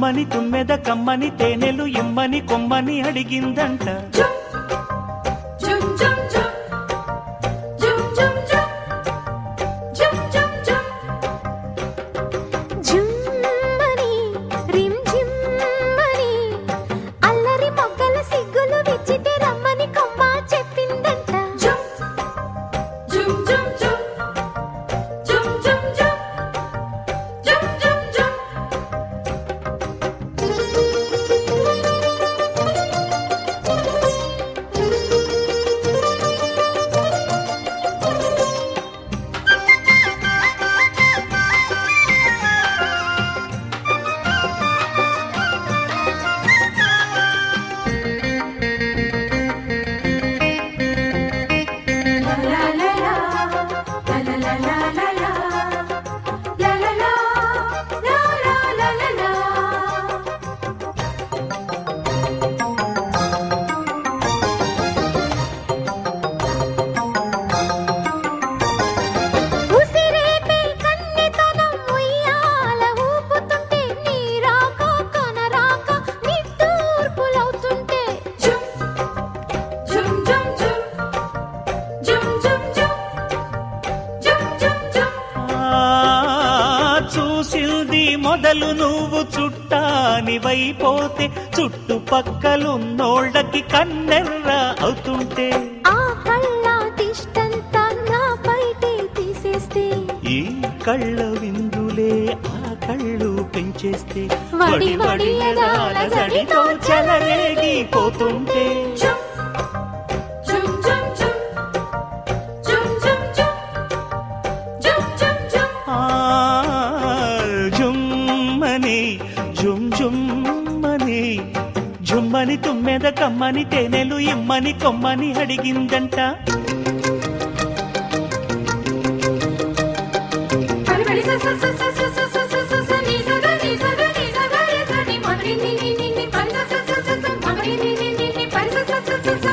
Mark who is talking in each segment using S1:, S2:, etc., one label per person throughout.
S1: జుమ్మని తుమ్మెద కమ్మని తేనెలు ఇమ్మని కొమ్మని అడిగిందంట
S2: Jum jum jum jum jum jum jum jum jum
S3: జుమ్మని రిమ్ జిమ్మని అల్లరి మొగ్గల సిగ్గులు విచ్చితే రమ్మని కొమ్మ చెప్పిందంట
S2: jum jum jum jum jum jum jum jum jum jum La la la la la la la la la la la la la la la la la
S3: ఉసిరేపే కన్నెతనం ఉయ్యాల ఊపుతుంటే నీరాక కనరాక నిట్టూర్పులవుతుంటే
S2: Jum jum jum jum jum jum jum jum jum jum
S1: ఆ, చూసింది మొదలు నువ్వు చుట్టానివైపోతే చుట్టుపక్కలున్నోళ్ళకి కన్నెర్ర అవుతుంటే
S3: ఆ కళ్ళ దిష్టంతా నా బయటే తీసేస్తే
S1: ఈ కళ్ళ విందులే ఆ కళ్ళు పెంచేస్తే
S3: వడి వడి ఎదాల జడితో
S1: చెలరేగిపోతుంటే
S2: jum jum jum jum jum jum jum jum jum jum
S1: ఆ, జుమ్మని జుమ్ జుమ్మని జుమ్మని తుమ్మెద కమ్మని తేనెలు ఇమ్మని కొమ్మని అడిగిందంట
S2: పడి పడి స స స స స స స స స ని స గ ని స గ ని స గ రి స ని మగరి ని ని ని ని పడి స స స స స మగరి ని ని ని ని పడి స స స స స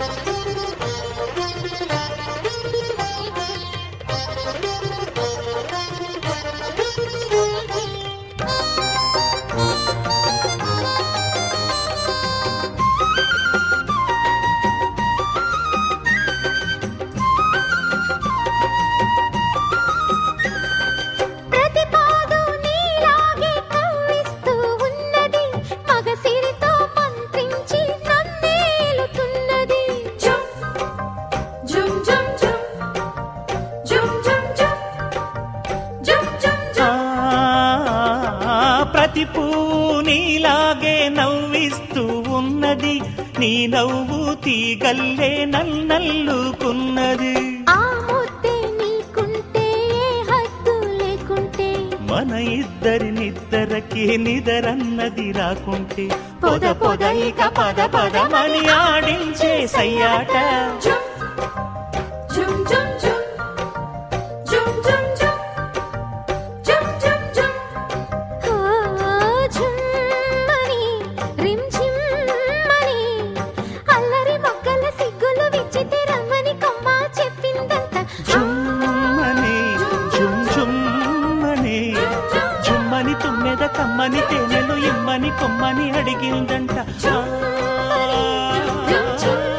S3: ప్రతి పాదు నీలాగే కవ్విస్తూ ఉన్నది మగసిరితో మంత్రించి నన్నేలుతున్నది
S2: jum jum jum jum jum jum jum jum jum
S1: ఆ,
S2: jum
S1: ప్రతి పూ నీలాగే నవ్విస్తూ ఉన్నది నీ నవ్వు తీగల్లే నల్లల్లుకున్నది
S3: ఆ ముద్దే నీకుంటే ఏ హద్దు లేకుంటే
S1: మన ఇద్దరి నిద్దరకి నిదరన్నది రాకుంటే పొద పొద ఇక పద పదమని ఆడించే సయ్యాట
S2: jum jum jum jum jum jum jum jum jum jum
S3: ఓ ఝుమ్మని రిమ్ ఝిమ్మని అల్లరి మొగ్గల సిగ్గులు విచ్చితే రమ్మని కొమ్మ చెప్పిందంట
S1: జుమ్మని జుమ్ జుమ్మని జుమ్మని తుమ్మెద కమ్మని తేనెలు ఇమ్మని కొమ్మని అడిగిందంట ఆ,
S3: జుమ్ జుమ్